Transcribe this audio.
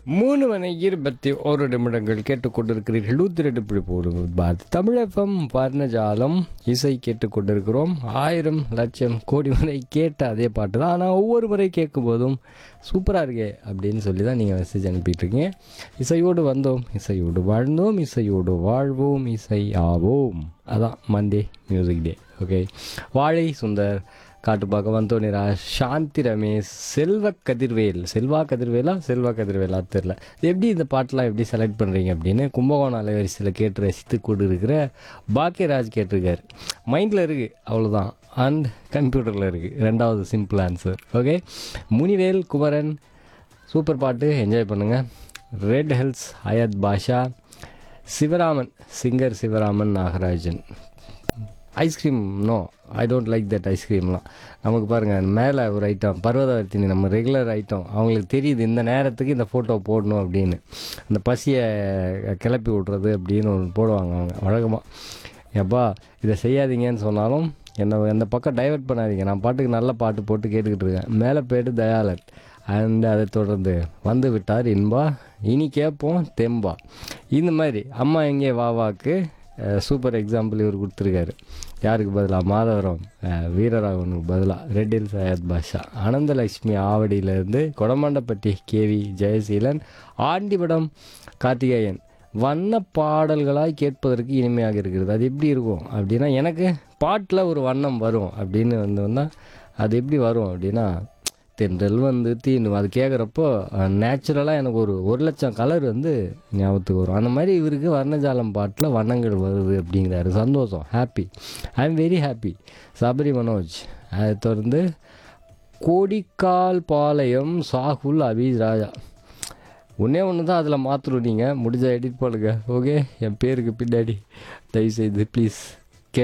மூணு மணி இருபத்தி ஒரு நிமிடங்கள் கேட்டுக்கொண்டிருக்கிறீர்கள் நூற்றி ரெண்டு புள்ளி போடுங்க பாரதி தமிழகம் வர்ணஜாலம் இசை கேட்டுக்கொண்டிருக்கிறோம் ஆயிரம் லட்சம் கோடி முறை கேட்ட அதே பாட்டு தான் ஆனால் ஒவ்வொரு முறை கேட்கும் போதும் சூப்பராக இருக்கே அப்படின்னு சொல்லி தான் நீங்கள் மெசேஜ் அனுப்பிட்டுருக்கீங்க இசையோடு வந்தோம் இசையோடு வாழ்ந்தோம் இசையோடு வாழ்வோம் இசை ஆவோம் அதான் மண்டே மியூசிக் டே ஓகே வாழை சுந்தர் காட்டுப்பாக்கம் வந்தோனிரா சாந்தி ரமேஷ் செல்வ கதிர்வேல் செல்வா கதிர்வேலா செல்வா கதிர்வேலா தெரில இது எப்படி இந்த பாட்டெலாம் எப்படி செலக்ட் பண்ணுறீங்க அப்படின்னு கும்பகோணம் அலைவரிசையில் கேட்டு ரசித்து கொண்டு இருக்கிற பாக்கியராஜ் கேட்டிருக்காரு மைண்டில் இருக்குது அவ்வளோதான் அண்ட் கம்ப்யூட்டரில் இருக்குது ரெண்டாவது simple answer okay Munivel Kumaran super பாட்டு என்ஜாய் பண்ணுங்கள் Red Hills Ayath Basha Sivaraman singer Sivaraman Nagarajan ice cream no I don't like that ஐஸ்கிரீம்லாம் நமக்கு பாருங்கள் மேலே ஒரு ஐட்டம் பர்வதவர்த்தினி நம்ம ரெகுலர் ஐட்டம் அவங்களுக்கு தெரியுது இந்த நேரத்துக்கு இந்த ஃபோட்டோ போடணும் அப்படின்னு அந்த பசியை கிளப்பி விட்றது அப்படின்னு ஒன்று போடுவாங்க அவங்க வழக்கமாக எப்பா இதை செய்யாதீங்கன்னு சொன்னாலும் என்னை அந்த பக்கம் டைவர்ட் பண்ணாதீங்க நான் பாட்டுக்கு நல்ல பாட்டு போட்டு கேட்டுக்கிட்டு இருக்கேன் மேலே போயிட்டு தயாளன் அண்ட் அதை தொடர்ந்து வந்து விட்டார் இன்பா இனி கேட்போம் தெம்பா இந்த மாதிரி அம்மா எங்கே வாவாக்கு சூப்பர் எக்ஸாம்பிள் இவர் கொடுத்துருக்காரு யாருக்கு பதிலாக மாதவரம் அஹ், வீரராகவனுக்கு பதிலாக ரெட்டில் சையத் பாஷா ஆனந்தலட்சுமி ஆவடியிலேருந்து கொடமாண்டப்பட்டி கேவி ஜெயசீலன் ஆண்டிபடம் கார்த்திகேயன் வண்ண பாடல்களாய் கேட்பதற்கு இனிமையாக இருக்கிறது அது எப்படி இருக்கும் அப்படின்னா எனக்கு பாட்டில் ஒரு வண்ணம் வரும் அப்படின்னு வந்து வந்தால் அது எப்படி வரும் அப்படின்னா தென்றல் வந்து தீனு அது கேட்குறப்போ நேச்சுரலாக எனக்கு ஒரு ஒரு லட்சம் கலர் வந்து ஞாபகத்துக்கு வரும் அந்த மாதிரி இவருக்கு வர்ணஜாலம் பாட்டில் வண்ணங்கள் வருது அப்படிங்கிறாரு சந்தோஷம் happy I am very happy Sabari Manoj அதை தொடர்ந்து கோடிக்கால் பாளையம் சாகுல் அபீஸ் ராஜா ஒன்றே ஒன்று தான் அதில் மாற்றணும் நீங்கள் முடிஞ்ச எடிட் பண்ணுங்க ஓகே என் பேருக்கு பின்னாடி தயவுசெய்து ப்ளீஸ்